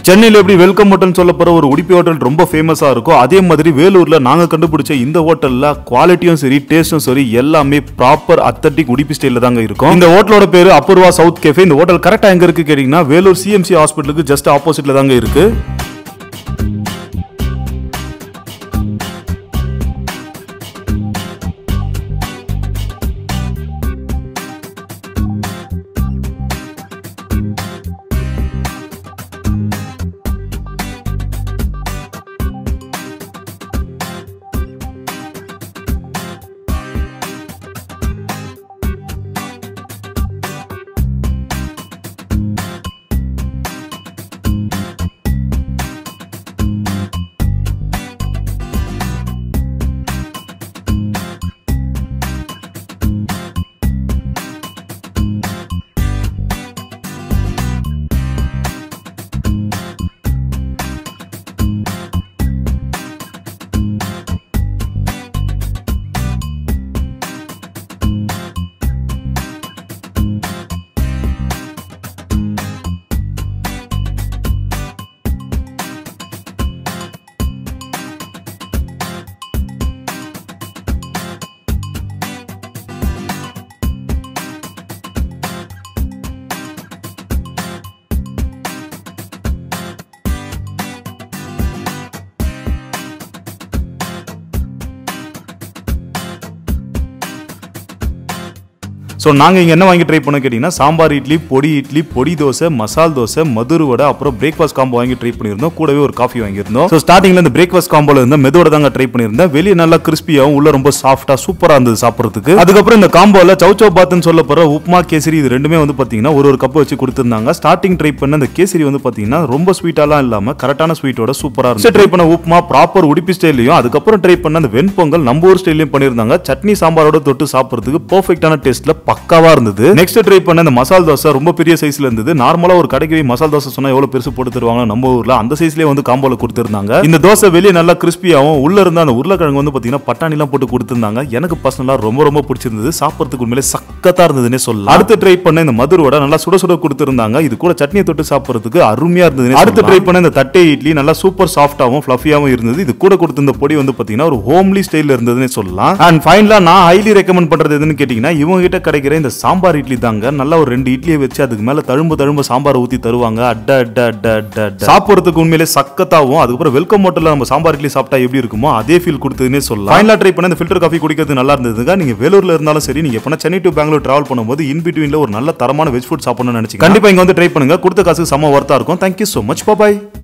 சென்னையில் எப்படி welcome hotel சொல்லப்படுற ஒரு உடுப்பி ஹோட்டல் ரொம்ப ஃபேமஸாக இருக்கும் அதே மாதிரி வேலூரில் நாங்கள் கண்டுபிடிச்ச இந்த ஹோட்டலில் குவாலிட்டியும் சரி டேஸ்ட்டும் சரி எல்லாமே ப்ராப்பர் அத்தட்டிக் உடுப்பி ஸ்டைலில் தாங்க இருக்கும் இந்த ஹோட்டலோட பேர் அபூர்வா சவுத் கேஃபே இந்த ஹோட்டல் கரெக்டாக எங்கே இருக்கு கேட்டிங்கன்னா வேலூர் சிஎம்சி ஹாஸ்பிட்டலுக்கு ஜஸ்ட் ஆப்போசிட்டில் தாங்க இருக்கு ஸோ நாங்கள் இங்கே என்ன வாங்கி ட்ரை பண்ண கேட்டிங்கன்னா சாம்பார் இட்லி பொடி இட்லி பொடி தோசை மசால் தோசை மதுரு வடை அப்புறம் பிரேக்ஃபாஸ்ட் காம்போ வாங்கி ட்ரை பண்ணியிருந்தோம் கூடவே ஒரு காஃபி வாங்கியிருந்தோம் ஸோ ஸ்டார்டிங்கில் இந்த பிரேக்ஃபாஸ்ட் காம்போல இருந்த மெதுவோட தாங்க ட்ரை பண்ணியிருந்தேன் வெளியே நல்லா கிறிஸ்பியாகவும் உள்ள ரொம்ப சாஃப்டாக சூப்பராக இருந்தது சாப்பிட்றதுக்கு அதுக்கப்புறம் இந்த காம்போல சௌச்சோ பாத்துன்னு சொல்ல போகிற உப்மா கேசரி இது ரெண்டுமே வந்து பார்த்தீங்கன்னா ஒரு ஒரு கப் வச்சு கொடுத்துருந்தாங்க ஸ்டார்டிங் ட்ரை பண்ண இந்த கேசரி வந்து பார்த்தீங்கன்னா ரொம்ப ஸ்வீட்டாலாம் இல்லாமல் கரெக்டான ஸ்வீட்டோட சூப்பராக இருந்துச்சு ட்ரை பண்ண உப்மா ப்ராப்பர் உடுப்பி ஸ்டைலையும் அதுக்கப்புறம் ட்ரை பண்ண அந்த வெண்பொங்கல் நம்ம ஊர் ஸ்டைலையும் பண்ணியிருந்தாங்க சட்னி சாம்பாரோட தொட்டு சாப்பிட்றதுக்கு பர்ஃபெக்டான டேஸ்ட்ல பக்காவா இருந்தது நெக்ஸ்ட் ட்ரை பண்ண இந்த மசால் தோசை ரொம்ப பெரிய சைஸ்ல இருந்தது நார்மலா ஒரு கடைக்கு போய் மசால் தோசை சொன்னா எவ்வளவு பெருசு போட்டு தருவாங்க நம்ம ஊர்ல அந்த சைஸ்லயே வந்து காம்போல கொடுத்திருந்தாங்க இந்த தோசை வெளியே நல்லா கிறிஸ்பியாவும் உள்ள இருந்த அந்த உருளைக்கிழங்கு வந்து பாத்தீங்கன்னா பட்டாணி எல்லாம் போட்டு கொடுத்திருந்தாங்க எனக்கு பர்சனலா ரொம்ப ரொம்ப பிடிச்சிருந்தது சாப்பிட்றதுக்கு உண்மையிலே சக்கத்தா இருந்ததுன்னே சொல்லலாம் அடுத்து ட்ரை பண்ண இந்த மதுரை வடை நல்லா சுட சுட கொடுத்திருந்தாங்க இது கூட சட்னியை தொட்டு சாப்பிட்றதுக்கு அருமையா இருந்தது அடுத்து ட்ரை பண்ண இந்த தட்டை இட்லி நல்லா சூப்பர் சாஃப்டாவும் ஃபிளஃபியாவும் இருந்தது இது கூட கொடுத்திருந்த பொடி வந்து பாத்தீங்கன்னா ஒரு ஹோம்லி ஸ்டைல்ல இருந்ததுன்னு சொல்லலாம் அண்ட் ஃபைனலா நான் ஹைலி ரெக்கமெண்ட் பண்றது எதுன்னு கேட்டீங்கன்னா இவங்க கிட்ட கிடைக்கிற இந்த சாம்பார் இட்லி தாங்க நல்லா ஒரு ரெண்டு இட்லியை வச்சு அதுக்கு மேல தழும்பு தழும்பு சாம்பார் ஊத்தி தருவாங்க அட்ட அட்ட அட்ட அட்ட அட்ட. சாப்பிடுறதுக்கு உண்மையிலே சக்கத்தாவும் அதுக்கப்புறம் வெல்கம் ஹோட்டல்ல நம்ம சாம்பார் இட்லி சாப்பிட்டா எப்படி இருக்குமோ அதே ஃபீல் கொடுத்ததுன்னே சொல்லலாம் ஃபைனலா ட்ரை பண்ண இந்த ஃபில்டர் காஃபி குடிக்கிறது நல்லா இருந்ததுங்க நீங்க வேலூர்ல இருந்தாலும் சரி நீங்க எப்ப சென்னை டு பெங்களூர் டிராவல் பண்ணும்போது இன் பிட்வீன்ல ஒரு நல்ல தரமான வெஜ் ஃபுட் சாப்பிடணும்னு நினைச்சீங்க கண்டிப்பா இங்க வந்து ட்ரை பண்ணுங்க கொடுத்த காசுக்கு செம்ம ஒர்த்தா இருக்கும் தேங்க்யூ so மச் பாய்